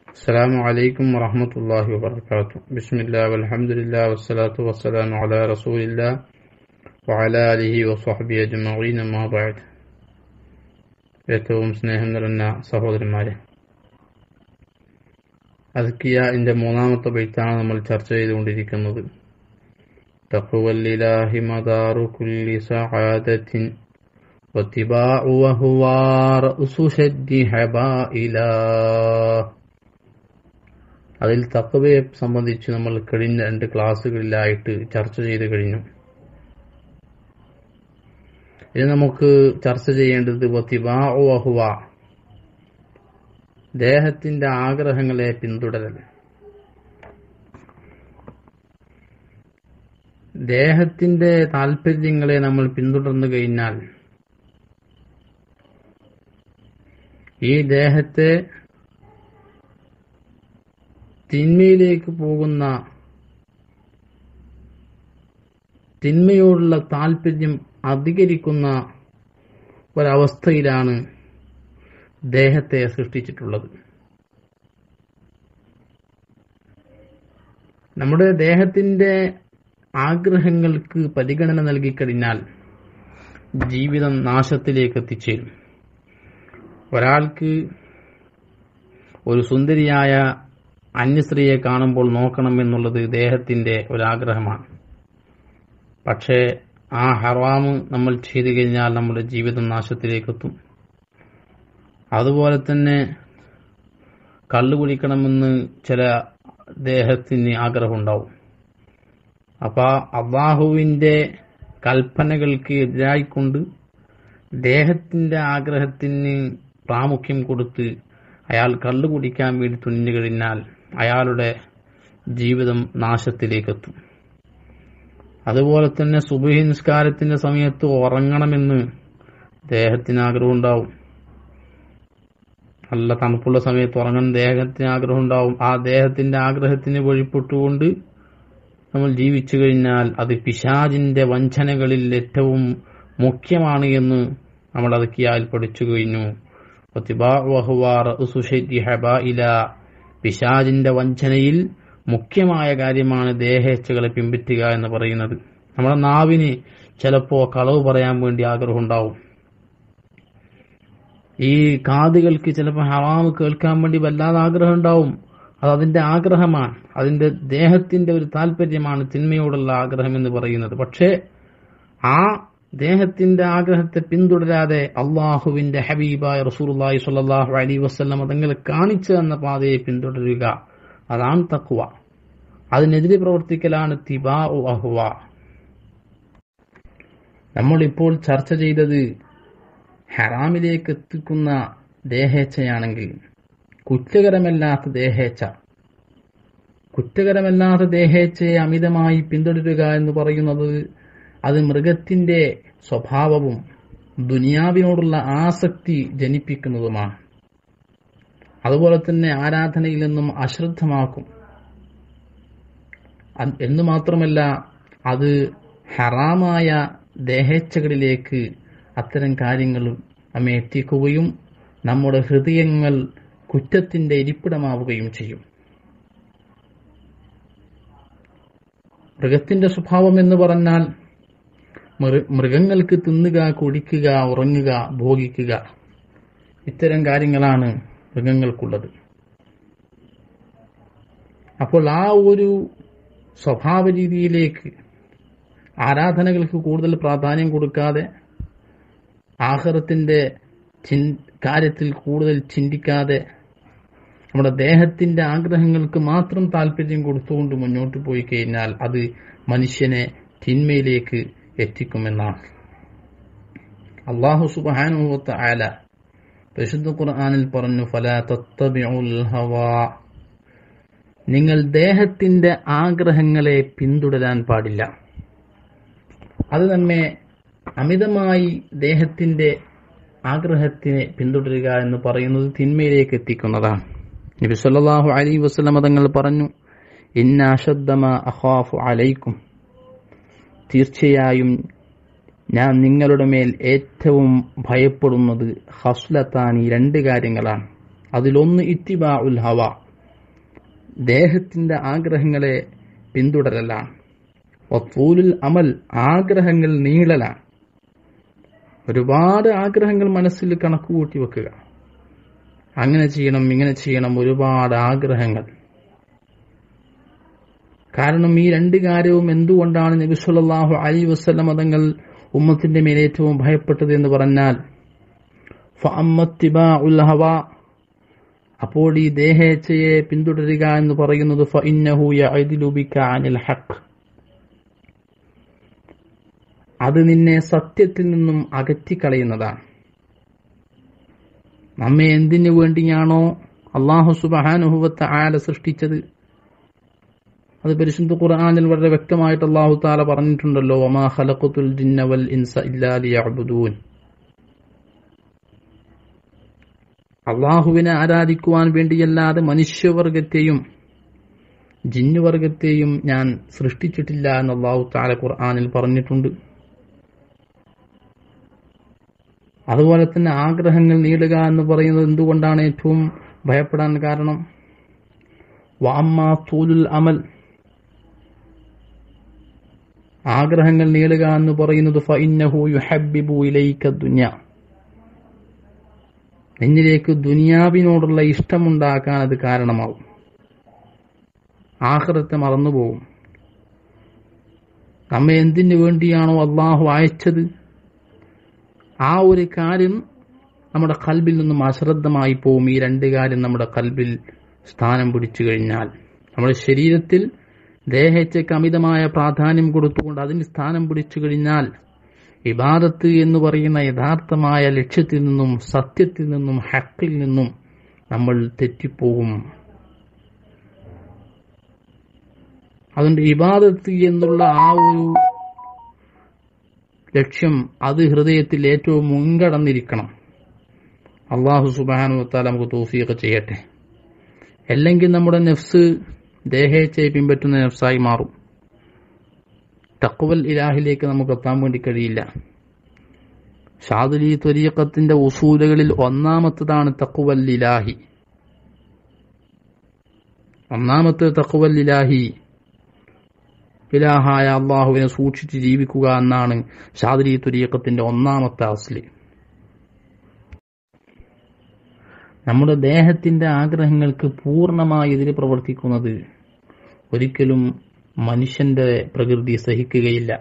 السلام عليكم ورحمة الله وبركاته بسم الله والحمد لله والصلاة والسلام على رسول الله وعلى آله وصحبه أجمعين ما بعد ഏറ്റവും സ്നേഹം നിറഞ്ഞ സഹോദരന്മാരെ അസ്കിയന്റെ മൂന്നാമത്തെ ബൈത്താണ് നമ്മൾ ചർച്ച ചെയ്തുകൊണ്ടിരിക്കുന്നത് തഖ്വല്ലിലാഹി മദാറു കുല്ലി സആദത്തിൻ واتباع وهو رأس شد حبائلا അതിൽ തക്കവയെ സംബന്ധിച്ച് നമ്മൾ കഴിഞ്ഞ രണ്ട് ക്ലാസ്സുകളിലായിട്ട് ചർച്ച ചെയ്ത് കഴിഞ്ഞു ഇനി നമുക്ക് ചർച്ച ചെയ്യേണ്ടത് വത്തിബാഉ വഹുവ ദേഹത്തിന്റെ ആഗ്രഹങ്ങളെ പിന്തുടരൽ ദേഹത്തിന്റെ താല്പര്യങ്ങളെ നമ്മൾ പിന്തുടർന്നു കഴിഞ്ഞാൽ ഈ ദേഹത്തെ തിന്മയിലേക്ക് പോകുന്ന തിന്മയോടുള്ള താല്പര്യം അധികരിക്കുന്ന ഒരവസ്ഥയിലാണ് ദേഹത്തെ സൃഷ്ടിച്ചിട്ടുള്ളത് നമ്മുടെ ദേഹത്തിന്റെ ആഗ്രഹങ്ങൾക്ക് പരിഗണന നൽകിക്കഴിഞ്ഞാൽ ജീവിതം നാശത്തിലേക്ക് എത്തിച്ചേരും ഒരാൾക്ക് ഒരു സുന്ദരിയായ അന്യസ്ത്രീയെ കാണുമ്പോൾ നോക്കണം എന്നുള്ളത് ദേഹത്തിന്റെ ഒരാഗ്രഹമാണ് പക്ഷേ ആ ഹറാമ് നമ്മൾ ചെയ്തു കഴിഞ്ഞാൽ നമ്മുടെ ജീവിതം നാശത്തിലേക്കെത്തും അതുപോലെ തന്നെ കള്ളു കുടിക്കണമെന്ന് ചില ദേഹത്തിന് ആഗ്രഹമുണ്ടാവും അപ്പൊ അള്ളാഹുവിന്റെ കൽപ്പനകൾക്ക് എതിരായിക്കൊണ്ട് ദേഹത്തിന്റെ ആഗ്രഹത്തിന് പ്രാമുഖ്യം കൊടുത്ത് അയാൾ കള്ളു കുടിക്കാൻ വേണ്ടി തുനിഞ്ഞു കഴിഞ്ഞാൽ അയാളുടെ ജീവിതം നാശത്തിലേക്കെത്തും അതുപോലെ തന്നെ സുബഹി നിസ്കാരത്തിന്റെ സമയത്ത് ഉറങ്ങണമെന്ന് ദേഹത്തിന് ആഗ്രഹം ഉണ്ടാവും നല്ല തണുപ്പുള്ള സമയത്ത് ഉറങ്ങണം ദേഹത്തിന് ആഗ്രഹം ഉണ്ടാവും ആ ദേഹത്തിന്റെ ആഗ്രഹത്തിന് വഴിപ്പെട്ടുകൊണ്ട് നമ്മൾ ജീവിച്ചു കഴിഞ്ഞാൽ അത് പിശാജിന്റെ വഞ്ചനകളിൽ ഏറ്റവും മുഖ്യമാണ് എന്ന് നമ്മൾ അതൊക്കെയാൽ പഠിച്ചു കഴിഞ്ഞു പിശാജിന്റെ വഞ്ചനയിൽ മുഖ്യമായ കാര്യമാണ് ദേഹേച്ഛകളെ പിൻപറ്റുക എന്ന് പറയുന്നത് നമ്മുടെ നാവിന് ചിലപ്പോ കളവ് പറയാൻ വേണ്ടി ആഗ്രഹം ഉണ്ടാവും ഈ കാതുകൾക്ക് ചിലപ്പോൾ ഹറാമ് കേൾക്കാൻ വേണ്ടി വല്ലാതെ ആഗ്രഹം ഉണ്ടാവും അത് അതിന്റെ ആഗ്രഹമാണ് അതിന്റെ ദേഹത്തിന്റെ ഒരു താല്പര്യമാണ് തിന്മയോടുള്ള ആഗ്രഹം എന്ന് പറയുന്നത് പക്ഷേ ആ ദേഹത്തിന്റെ ആഗ്രഹത്തെ പിന്തുടരാതെ അള്ളാഹുവിന്റെ ഹബീബായ റസൂർലായി സ്വല്ലാഹു അലി വസ്ലം അതങ്ങൾ കാണിച്ചു തന്ന പാതയെ പിന്തുടരുക അതാണ് തക്കുവ അതിനെതിരെ പ്രവർത്തിക്കലാണ് തിബാ ഉ അഹുവ നമ്മളിപ്പോൾ ചർച്ച ചെയ്തത് ഹറാമിലേക്ക് എത്തിക്കുന്ന ദേഹേച്ഛയാണെങ്കിൽ കുറ്റകരമല്ലാത്ത ദേഹേച്ഛ കുറ്റകരമല്ലാത്ത ദേഹേച്ഛയെ അമിതമായി പിന്തുടരുക എന്ന് പറയുന്നത് അത് മൃഗത്തിന്റെ സ്വഭാവവും ദുനിയാവിനോടുള്ള ആസക്തി ജനിപ്പിക്കുന്നതുമാണ് അതുപോലെ തന്നെ ആരാധനയിൽ നിന്നും അശ്രദ്ധമാക്കും എന്നു മാത്രമല്ല അത് ഹറാമായ ദേഹേച്ഛകളിലേക്ക് അത്തരം കാര്യങ്ങൾ നമ്മെ എത്തിക്കുകയും നമ്മുടെ ഹൃദയങ്ങൾ കുറ്റത്തിന്റെ ഇരിപ്പിടമാവുകയും ചെയ്യും മൃഗത്തിന്റെ സ്വഭാവം എന്ന് പറഞ്ഞാൽ മൃഗങ്ങൾക്ക് തിന്നുക കുടിക്കുക ഉറങ്ങുക ഭോഗിക്കുക ഇത്തരം കാര്യങ്ങളാണ് മൃഗങ്ങൾക്കുള്ളത് അപ്പോൾ ആ ഒരു സ്വഭാവ രീതിയിലേക്ക് ആരാധനകൾക്ക് കൂടുതൽ പ്രാധാന്യം കൊടുക്കാതെ ആഹാരത്തിന്റെ കാര്യത്തിൽ കൂടുതൽ ചിന്തിക്കാതെ നമ്മുടെ ദേഹത്തിന്റെ ആഗ്രഹങ്ങൾക്ക് മാത്രം താല്പര്യം കൊടുത്തുകൊണ്ട് മുന്നോട്ട് പോയി കഴിഞ്ഞാൽ അത് മനുഷ്യനെ തിന്മയിലേക്ക് എത്തിക്കുമെന്നാണ് അള്ളാഹു സുബാനുവത്ത ആല പരിശുദ്ധ ഖുർആാനിൽ പറഞ്ഞു ഫലാ തത്തബിഉൽ ഹവാ നിങ്ങൾ ദേഹത്തിന്റെ ആഗ്രഹങ്ങളെ പിന്തുടരാൻ പാടില്ല അത് നമ്മെ അമിതമായി ദേഹത്തിന്റെ ആഗ്രഹത്തിനെ പിന്തുടരുക എന്ന് പറയുന്നത് തിന്മയിലേക്ക് എത്തിക്കുന്നതാണ് നബി സല്ലല്ലാഹു അലൈഹി വസല്ലം തങ്ങൾ പറഞ്ഞു ഇന്ന അശദ്ദമ അഖാഫു അലൈക്കും തീർച്ചയായും ഞാൻ നിങ്ങളുടെ മേൽ ഏറ്റവും ഭയപ്പെടുന്നത് ഹസ്ലത്താനി രണ്ട് കാര്യങ്ങളാണ് അതിലൊന്ന് ഇത്തിബാ ഉൽ ഹവ ദേഹത്തിന്റെ ആഗ്രഹങ്ങളെ പിന്തുടരലാണ് വത്തൂലുൽ അമൽ ആഗ്രഹങ്ങൾ നീളലാണ് ഒരുപാട് ആഗ്രഹങ്ങൾ മനസ്സിൽ കണക്ക് കൂട്ടി വെക്കുക അങ്ങനെ ചെയ്യണം ഇങ്ങനെ ചെയ്യണം ഒരുപാട് ആഗ്രഹങ്ങൾ കാരണം ഈ രണ്ട് കാര്യവും എന്തുകൊണ്ടാണ് നബി സല്ലല്ലാഹു അലൈഹി വസല്ലം മതങ്ങൾ ഉമ്മത്തിന്റെ മേൽ ഏറ്റവും ഭയപ്പെട്ടത് എന്ന് പറഞ്ഞാൽ ഫഅമ്മത്തിബാഉൽ ഹവാ അപ്പോൾ ഈ ദേഹേച്ഛയെ പിന്തുടരുക എന്ന് പറയുന്നത് ഫഇന്നഹു യഅദിലു ബിക അനിൽ ഹഖ് അത് നിന്നെ സത്യത്തിൽ നിന്നും അകറ്റിക്കളയുന്നതാണ് നമ്മെ എന്തിനു വേണ്ടിയാണോ അള്ളാഹു സുബഹാനുഭവത്തെ ആല സൃഷ്ടിച്ചത് അത് പരിശുദ്ധ ഖുർആനിൽ വളരെ വ്യക്തമായിട്ട് അള്ളാഹു താല പറഞ്ഞിട്ടുണ്ടല്ലോ വമാ ഖലഖത്തുൽ ജിന്ന വൽ ഇൻസ ഇല്ലാ ലിയഅ്ബുദൂൻ അള്ളാഹുവിനെ ആരാധിക്കുവാൻ വേണ്ടിയല്ലാതെ മനുഷ്യവർഗത്തെയും ജിന്നുവർഗത്തെയും ഞാൻ സൃഷ്ടിച്ചിട്ടില്ല എന്ന് അള്ളാഹു താല ഖുർആനിൽ പറഞ്ഞിട്ടുണ്ട് അതുപോലെ തന്നെ ആഗ്രഹങ്ങൾ നേടുക എന്ന് പറയുന്നത് എന്തുകൊണ്ടാണ് ഏറ്റവും ഭയപ്പെടാൻ കാരണം വാമ്മ തൂലുൽ അമൽ ആഗ്രഹങ്ങൾ നേടുക എന്ന് പറയുന്നത് ഫഇന്നഹു യുഹബ്ബിബു ഇലൈക ദുനിയ നിന്നിലേക്ക് ദുനിയാവിനോടുള്ള ഇഷ്ടമുണ്ടാക്കാൻ അത് കാരണമാവും ആഹ്റത്തെ മറന്നുപോകും നമ്മെ എന്തിനു വേണ്ടിയാണോ അള്ളാഹു അയച്ചത് ആ ഒരു കാര്യം നമ്മുടെ കൽബിൽ നിന്നും അശ്രദ്ധമായി പോവും ഈ രണ്ട് കാര്യം നമ്മുടെ കൽബിൽ സ്ഥാനം പിടിച്ചു കഴിഞ്ഞാൽ നമ്മുടെ ശരീരത്തിൽ ദേഹച്ചയ്ക്ക് അമിതമായ പ്രാധാന്യം കൊടുത്തുകൊണ്ട് അതിന് സ്ഥാനം പിടിച്ചു കഴിഞ്ഞാൽ ഇബാദത്ത് എന്ന് പറയുന്ന യഥാർത്ഥമായ ലക്ഷ്യത്തിൽ നിന്നും സത്യത്തിൽ നിന്നും ഹക്കിൽ നിന്നും നമ്മൾ തെറ്റിപ്പോകും അതുകൊണ്ട് ഇബാദത്ത് എന്നുള്ള ആ ഒരു ലക്ഷ്യം അത് ഹൃദയത്തിൽ ഏറ്റവും മുൻകടന്നിരിക്കണം അള്ളാഹു സുബാനു വത്താല നമുക്ക് തോഫിയൊക്കെ ചെയ്യട്ടെ അല്ലെങ്കിൽ നമ്മുടെ നെഫ്സ് ദേഹേച്ഛയെ പിൻപറ്റുന്ന നെഫ്സായി മാറും തക്കുവൽ ഇലാഹിലേക്ക് നമുക്ക് എത്താൻ വേണ്ടി കഴിയില്ല ഷാദുലി ത്വരീക്കത്തിന്റെ ഉസൂലുകളിൽ ഒന്നാമത്തതാണ് തക്കുവൽ ഇലാഹി ഒന്നാമത്തെ തക്കുവൽ ഇലാഹി ഇലാഹായ അള്ളാഹുവിനെ സൂക്ഷിച്ച് ജീവിക്കുക എന്നാണ് ഷാദുലി ത്വരീക്കത്തിന്റെ ഒന്നാമത്തെ അസ്ലി നമ്മുടെ ദേഹത്തിന്റെ ആഗ്രഹങ്ങൾക്ക് പൂർണ്ണമായി എതിര് പ്രവർത്തിക്കുന്നത് ഒരിക്കലും മനുഷ്യന്റെ പ്രകൃതി സഹിക്കുകയില്ല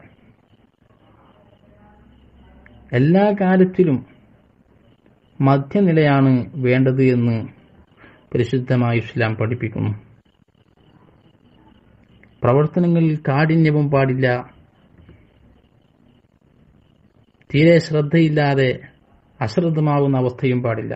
എല്ലാ കാര്യത്തിലും മധ്യനിലയാണ് വേണ്ടത് എന്ന് പരിശുദ്ധമായ ഇസ്ലാം പഠിപ്പിക്കുന്നു പ്രവർത്തനങ്ങളിൽ കാഠിന്യവും പാടില്ല തീരെ ശ്രദ്ധയില്ലാതെ അശ്രദ്ധമാകുന്ന അവസ്ഥയും പാടില്ല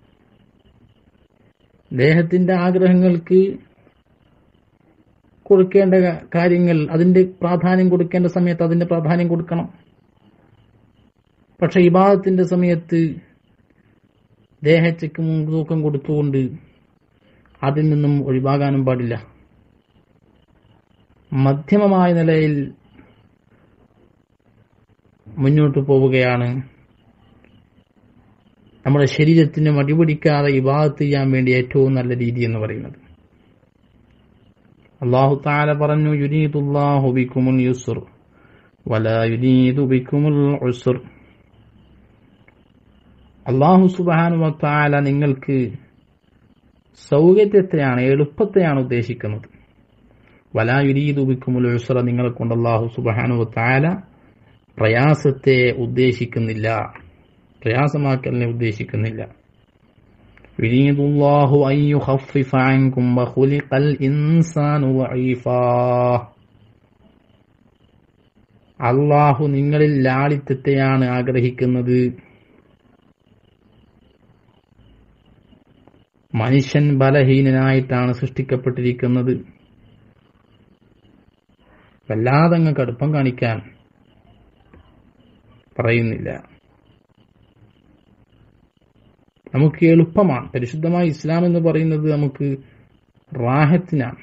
ദേഹത്തിന്റെ ആഗ്രഹങ്ങൾക്ക് കൊടുക്കേണ്ട കാര്യങ്ങൾ അതിന്റെ പ്രാധാന്യം കൊടുക്കേണ്ട സമയത്ത് അതിന്റെ പ്രാധാന്യം കൊടുക്കണം പക്ഷെ ഇബാദത്തിന്റെ സമയത്ത് ദേഹച്ചയ്ക്ക് മുൻതൂക്കം കൊടുത്തുകൊണ്ട് അതിൽ നിന്നും ഒഴിവാകാനും പാടില്ല മധ്യമമായ നിലയിൽ മുന്നോട്ട് പോവുകയാണ് നമ്മുടെ ശരീരത്തിന് മടിപിടിക്കാതെ ഇബാദത്ത് ചെയ്യാൻ വേണ്ടി ഏറ്റവും നല്ല രീതി എന്ന് പറയുന്നത് അള്ളാഹു താല പറഞ്ഞു യുനീദുല്ലാഹു ബിക്കുമുൽ യുസ്ർ വല യുനീദു ബിക്കുമുൽ ഉസ്ർ അള്ളാഹു സുബാനു താല നിങ്ങൾക്ക് സൗകര്യത്തെയാണ് എളുപ്പത്തെയാണ് ഉദ്ദേശിക്കുന്നത് വലാ യുരീദു ബിക്കുമുൽ ഉസ്ര നിങ്ങളെ കൊണ്ട് അള്ളാഹു സുബാനു താല പ്രയാസത്തെ ഉദ്ദേശിക്കുന്നില്ല പ്രയാസമാക്കലിനെ ഉദ്ദേശിക്കുന്നില്ല يريد الله أن يخفف عنكم وخلق الإنسان ضعيفا അള്ളാഹു നിങ്ങളിൽ ലാളിത്യത്തെയാണ് ആഗ്രഹിക്കുന്നത് മനുഷ്യൻ ബലഹീനനായിട്ടാണ് സൃഷ്ടിക്കപ്പെട്ടിരിക്കുന്നത് വല്ലാതെ അങ്ങ് കടുപ്പം കാണിക്കാൻ പറയുന്നില്ല നമുക്ക് എളുപ്പമാണ് പരിശുദ്ധമായ ഇസ്ലാം എന്ന് പറയുന്നത് നമുക്ക് റാഹത്തിനാണ്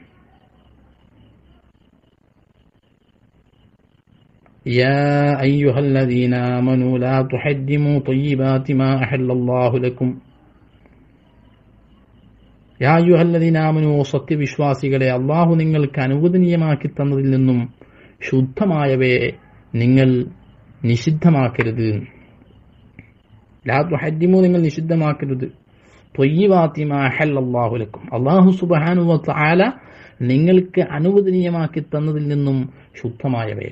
يا أيها الذين آمنوا لا تحرموا طيبات ما أحل الله لكم യായുഹല്ലദീനാമനു സത്യവിശ്വാസികളെ അള്ളാഹു നിങ്ങൾക്ക് അനുവദനീയമാക്കി തന്നതിൽ നിന്നും ശുദ്ധമായവയെ നിങ്ങൾ നിഷിദ്ധമാക്കരുത് ലാ തുഹദ്ദിമു നിങ്ങൾ നിഷിദ്ധമാക്കരുത് തൊയ്യവാത്തി മാഹല്ലാഹുലക്കും അള്ളാഹു സുബാനു ആല നിങ്ങൾക്ക് അനുവദനീയമാക്കി തന്നതിൽ നിന്നും ശുദ്ധമായവയെ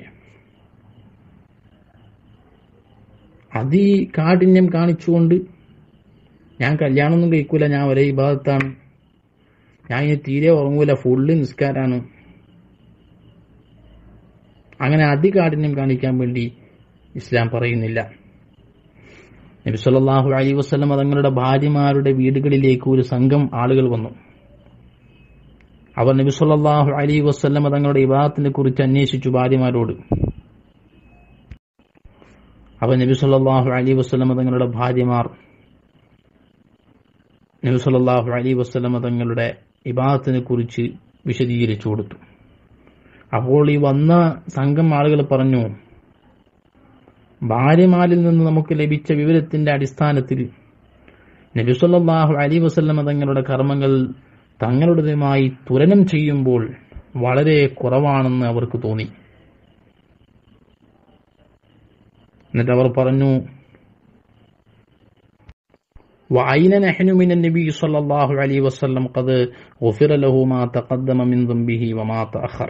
അതി കാഠിന്യം കാണിച്ചുകൊണ്ട് ഞാൻ കല്യാണമൊന്നും കഴിക്കൂല ഞാൻ ഒരേ വിഭാഗത്താണ് ഞാൻ ഇനി തീരെ ഉറങ്ങൂല ഫുള്ള് നിസ്കാരാണ് അങ്ങനെ അതികാഠിന്യം കാണിക്കാൻ വേണ്ടി ഇസ്ലാം പറയുന്നില്ല നബി സല്ലല്ലാഹു അലൈഹി വസല്ലം തങ്ങളുടെ ഭാര്യമാരുടെ വീടുകളിലേക്ക് ഒരു സംഘം ആളുകൾ വന്നു അവർ നബി സല്ലല്ലാഹു അലൈഹി വസല്ലം തങ്ങളുടെ വിവാഹത്തിനെ കുറിച്ച് അന്വേഷിച്ചു ഭാര്യമാരോട് അവർ നബി സല്ലല്ലാഹു അലൈഹി വസല്ലം തങ്ങളുടെ ഭാര്യമാർ നബി സല്ലല്ലാഹു അലൈഹി വസല്ലം തങ്ങളുടെ ഇബാദത്തിനെ കുറിച്ച് വിശദീകരിച്ചു കൊടുത്തു അപ്പോൾ ഈ വന്ന സംഘം ആളുകൾ പറഞ്ഞു ഭാര്യമാരിൽ നിന്ന് നമുക്ക് ലഭിച്ച വിവരത്തിന്റെ അടിസ്ഥാനത്തിൽ നബി സല്ലല്ലാഹു അലൈഹി വസല്ലം തങ്ങളുടെ കർമ്മങ്ങൾ തങ്ങളുടേതുമായി തുലനം ചെയ്യുമ്പോൾ വളരെ കുറവാണെന്ന് അവർക്ക് തോന്നി എന്നിട്ട് അവർ പറഞ്ഞു وأين نحن من النبي صلى الله عليه وسلم قد غفر له ما تقدم من ذنبه وما تأخر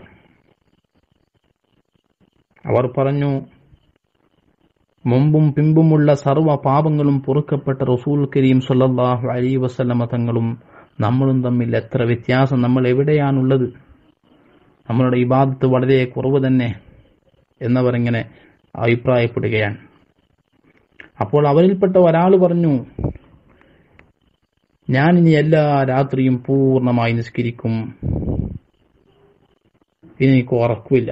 അവർ പറഞ്ഞു മുമ്പും പിമ്പുമുള്ള സർവ്വ പാപങ്ങളും പൊറുക്കപ്പെട്ട റസൂൽ കരീം സല്ലല്ലാഹു അലൈഹി വസല്ലമ തങ്ങളും നമ്മളും തമ്മിൽ എത്ര വ്യത്യാസം നമ്മൾ എവിടെയാണുള്ളത് നമ്മളുടെ ഇബാദത്ത് വളരെ കുറവ് തന്നെ എന്നവർ ഇങ്ങനെ അഭിപ്രായപ്പെടുകയാണ് അപ്പോൾ അവരിൽപ്പെട്ട ഒരാൾ പറഞ്ഞു ഞാൻ ഇനി എല്ലാ രാത്രിയും പൂർണ്ണമായി നിസ്കരിക്കും ഇനി എനിക്ക് ഉറക്കില്ല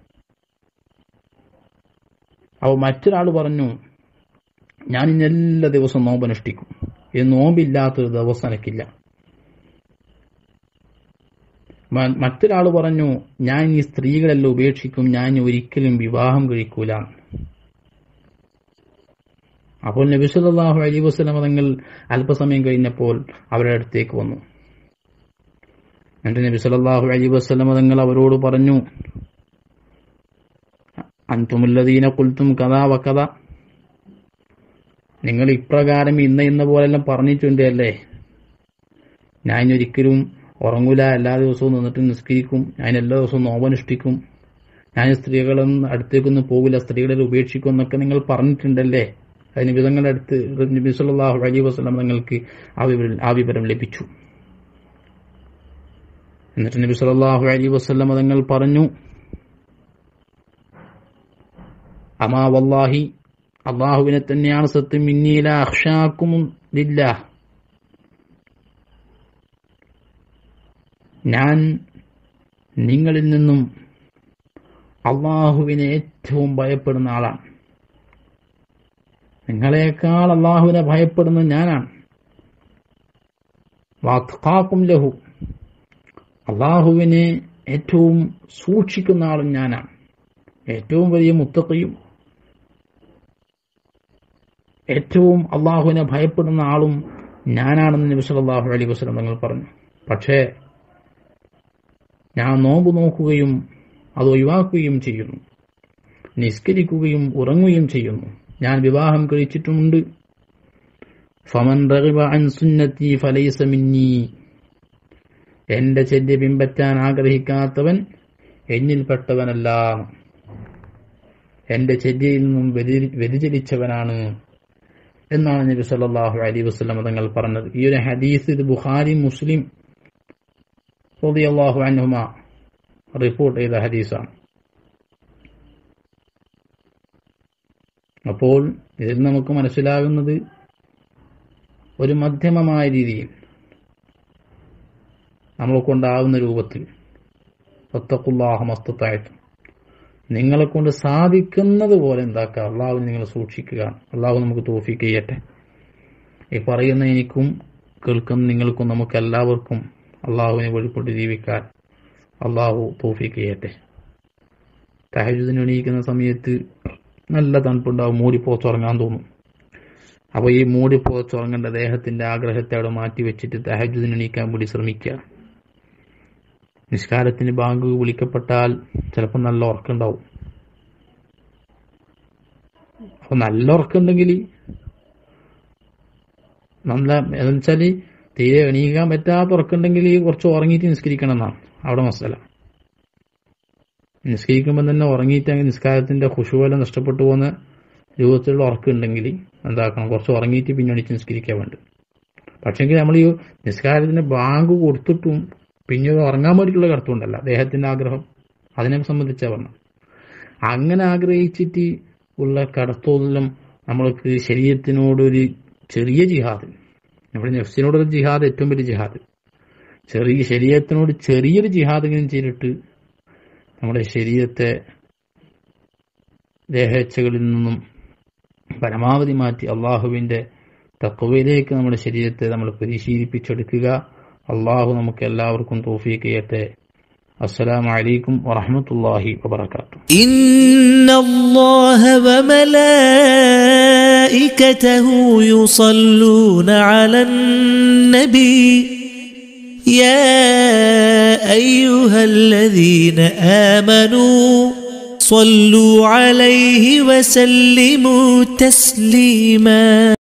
അപ്പോൾ മറ്റൊരാൾ പറഞ്ഞു ഞാൻ ഇനി എല്ലാ ദിവസവും നോമ്പനുഷ്ഠിക്കും ഇത് നോമ്പില്ലാത്തൊരു ദിവസം എനിക്കില്ല മ- മറ്റൊരാൾ പറഞ്ഞു ഞാൻ ഈ സ്ത്രീകളെല്ലാം ഉപേക്ഷിക്കും ഞാൻ ഇനി ഒരിക്കലും വിവാഹം കഴിക്കൂല അപ്പോൾ നബി സല്ലല്ലാഹു അലൈഹി വസല്ലം തങ്ങൾ അല്പസമയം കഴിഞ്ഞപ്പോൾ അവരുടെ അടുത്തേക്ക് വന്നു എന്നിട്ട് നബി സല്ലല്ലാഹു അലൈഹി വസല്ലം തങ്ങൾ അവരോട് പറഞ്ഞു അൻതുമുല്ലദീന കുൽത്തും കഥാ വക്കഥ നിങ്ങൾ ഇപ്രകാരം ഇന്ന ഇന്ന പോലെല്ലാം പറഞ്ഞിട്ടുണ്ട് അല്ലേ ഞാൻ ഇനി ഒരിക്കലും ഉറങ്ങൂല എല്ലാ ദിവസവും നിന്നിട്ട് നിസ്കരിക്കും ഞാൻ എല്ലാ ദിവസവും നോവനുഷ്ഠിക്കും ഞാൻ സ്ത്രീകളൊന്നും അടുത്തേക്കൊന്നും പോകില്ല സ്ത്രീകളെ ഉപേക്ഷിക്കും എന്നൊക്കെ നിങ്ങൾ പറഞ്ഞിട്ടുണ്ടല്ലേ അത് നിബിതങ്ങളുടെ അടുത്ത് നബി സല്ലല്ലാഹു അലൈഹി വസല്ലം തങ്ങൾക്ക് ആ വിവരം ആ വിവരം ലഭിച്ചു എന്നിട്ട് നബി സല്ലല്ലാഹു അലൈഹി വസല്ലം തങ്ങൾ പറഞ്ഞു അമാ വല്ലാഹി അള്ളാഹുവിനെ തന്നെയാണ് സത്യം ഇന്നീല അക്ഷാക്കും ലില്ലാ ഞാൻ നിങ്ങളിൽ നിന്നും അള്ളാഹുവിനെ ഏറ്റവും ഭയപ്പെടുന്ന ആളാണ് നിങ്ങളെക്കാൾ അള്ളാഹുവിനെ ഭയപ്പെടുന്ന ഞാനാണ് വാത്കാക്കും ലഹു അള്ളാഹുവിനെ ഏറ്റവും സൂക്ഷിക്കുന്ന ആളും ഞാനാണ് ഏറ്റവും വലിയ മുത്തക്കയും ഏറ്റവും അള്ളാഹുവിനെ ഭയപ്പെടുന്ന ആളും ഞാനാണെന്ന് നബി സല്ലല്ലാഹു അലൈഹി വസല്ലം തങ്ങൾ പറഞ്ഞു പക്ഷേ ഞാൻ നോമ്പ് നോക്കുകയും അത് ഒഴിവാക്കുകയും ചെയ്യുന്നു നിസ്കരിക്കുകയും ഉറങ്ങുകയും ചെയ്യുന്നു ഞാൻ വിവാഹം കഴിച്ചിട്ടുമുണ്ട് ഫമൻ റഗിബ അൻ സുന്നത്തി ഫലൈസ മിന്നി എന്റെ ചെല്ല് പിൻപറ്റാൻ ആഗ്രഹിക്കാത്തവൻ എന്നിൽപ്പെട്ടവനല്ല എന്റെ ചെല്ലിയിൽ നിന്നും വ്യതി- വ്യതിചലിച്ചവനാണ് എന്നാണ് നബി സല്ലല്ലാഹു അലൈഹി വസല്ലം തങ്ങൾ പറഞ്ഞത് ഈ ഒരു ഹദീസ് ഇത് ബുഖാരി മുസ്ലിം റളിയല്ലാഹു അൻഹുമ റിപ്പോർട്ട് ചെയ്ത ഹദീസാണ് അപ്പോൾ ഇതിൽ നമുക്ക് മനസ്സിലാകുന്നത് ഒരു മധ്യമമായ രീതിയിൽ നമ്മളെ കൊണ്ടാവുന്ന രൂപത്തിൽ ഒത്തക്കുല്ലാഹ മസ്തത്തായിട്ടും നിങ്ങളെ കൊണ്ട് സാധിക്കുന്നത് പോലെ എന്താക്കുക അള്ളാഹുവിനെ നിങ്ങൾ സൂക്ഷിക്കുക അള്ളാഹു നമുക്ക് തോഫിക്ക് ചെയ്യട്ടെ ഈ പറയുന്ന എനിക്കും കേൾക്കുന്ന നിങ്ങൾക്കും നമുക്ക് എല്ലാവർക്കും അള്ളാഹുവിനെ വഴിപ്പെട്ട് ജീവിക്കാൻ അള്ളാഹു തോഫിക്ക് ചെയ്യട്ടെ തഹജുദിന് എണീക്കുന്ന സമയത്ത് നല്ല തണുപ്പുണ്ടാവും മൂടി പോത്തുറങ്ങാൻ തോന്നും അപ്പോൾ ഈ മൂടി പുറത്തുറങ്ങേണ്ട ദേഹത്തിന്റെ ആഗ്രഹത്തെ അവിടെ മാറ്റി വെച്ചിട്ട് തഹജുദിന് എണീക്കാൻ വേണ്ടി ശ്രമിക്കുക നിസ്കാരത്തിന് ബാങ്ക് വിളിക്കപ്പെട്ടാൽ ചിലപ്പോൾ നല്ല ഉറക്കുണ്ടാവും അപ്പൊ നല്ല ഉറക്കുണ്ടെങ്കിൽ നല്ല എന്ന് വെച്ചാൽ തീരെ എണീക്കാൻ പറ്റാത്ത ഉറക്കുണ്ടെങ്കിൽ കുറച്ച് ഉറങ്ങിയിട്ട് നിസ്കരിക്കണം എന്നാണ് അവിടെ മസല നിസ്കരിക്കുമ്പോൾ തന്നെ ഉറങ്ങിയിട്ട് അങ്ങ് നിസ്കാരത്തിന്റെ ഖുശുവല നഷ്ടപ്പെട്ടു പോകുന്ന രൂപത്തിലുള്ള ഉറക്കുണ്ടെങ്കിൽ എന്താക്കണം കുറച്ച് ഉറങ്ങിയിട്ട് പിന്നെ എണീറ്റ് നിസ്കരിക്കാൻ വേണ്ടി പക്ഷെങ്കിൽ നമ്മൾ ഈ നിസ്കാരത്തിന് ബാങ്ക് കൊടുത്തിട്ടും പിന്നെ ഉറങ്ങാൻ വേണ്ടിയിട്ടുള്ള കടത്തുണ്ടല്ല അദ്ദേഹത്തിന്റെ ആഗ്രഹം അതിനെ സംബന്ധിച്ചാ പറഞ്ഞു അങ്ങനെ ആഗ്രഹിച്ചിട്ട് ഉള്ള കടത്തോതെല്ലാം നമ്മൾക്ക് ശരീരത്തിനോടൊരു ചെറിയ ജിഹാദ് നമ്മുടെ നെഫ്സിനോടൊരു ജിഹാദ് ഏറ്റവും വലിയ ജിഹാദ് ചെറിയ ശരീരത്തിനോട് ചെറിയൊരു ജിഹാദ് ഇങ്ങനെ ചെയ്തിട്ട് നമ്മുടെ ശരീരത്തെ ദേഹേച്ഛകളിൽ നിന്നും പരമാവധി മാറ്റി അള്ളാഹുവിന്റെ തക്കവയിലേക്ക് നമ്മുടെ ശരീരത്തെ നമ്മൾ പരിശീലിപ്പിച്ചെടുക്കുക അള്ളാഹു നമുക്ക് എല്ലാവർക്കും തോഫീക്ക് ചെയ്യട്ടെ അസ്സലാമു അലൈക്കും വറഹ്മത്തുള്ളാഹി വബറകാതുഹു إن الله وملائكته يصلون على النبي يا أيها الذين آمنوا صلوا عليه وسلموا تسليما